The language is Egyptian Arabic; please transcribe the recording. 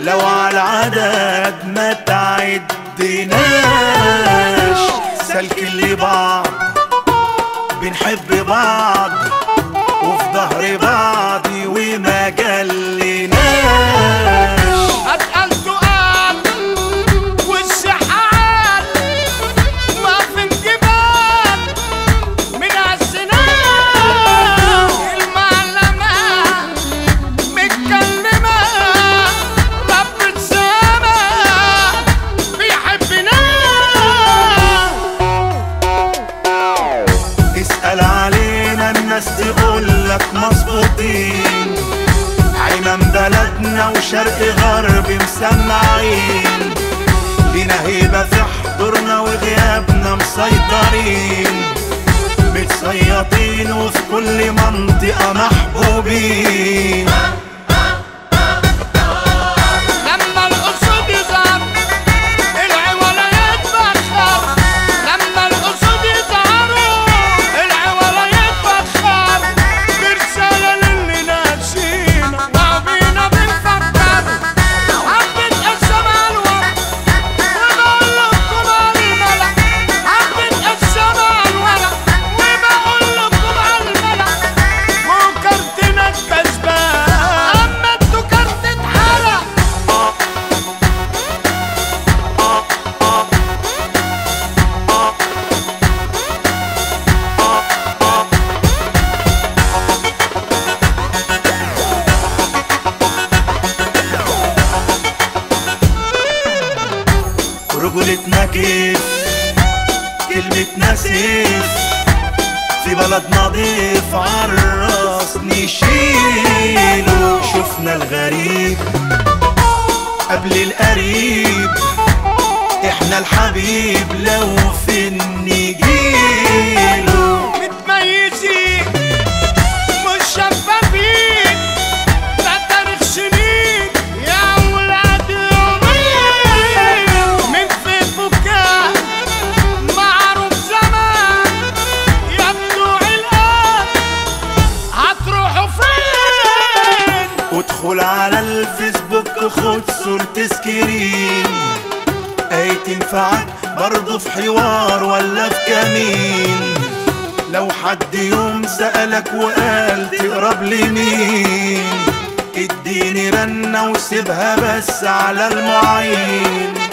لو على العدد ما تعدناش سلك اللي بعض بنحب بعض وفي ظهر بعض وما جلناش اتقل سؤال والشحال ما في انجبال من السنان المعلمة متكلمة رب السماء بيحبنا اسأل علينا الناس تقولك مظبوطين عمام بلدنا وشرق غرب مسمعين لينا هيبة في حضورنا وغيابنا مسيطرين متصيطين وفي كل منطقة محبوبين لما الأسود يظهر العوالة يتبخر لما الأسود يظهروا العوالة يتبخر برسالة للي ناسينا وعبينا بنفكر حبة قسم على الورق وبقول لكم على الملأ حبة قسم على الورق وبقول لكم على الملأ وكارتنا الكسبان أما انتوا كارت اتحرق رجولتنا كيف كلمتنا سيف في بلد نضيف عالراس نشيله شفنا الغريب قبل القريب احنا الحبيب لو فين نجيله متميزين مش شفافين ده تاريخ سنين يا ولاد يومين من فيسبوكات معروف زمان يا بتوع الآن هتروحوا فين وادخل على الفيسبوك خد صورة سكرين اي تنفعك برضه في حوار ولا في كمين لو حد يوم سألك وقال تقرب لمين اديني رنة وسيبها بس على المعين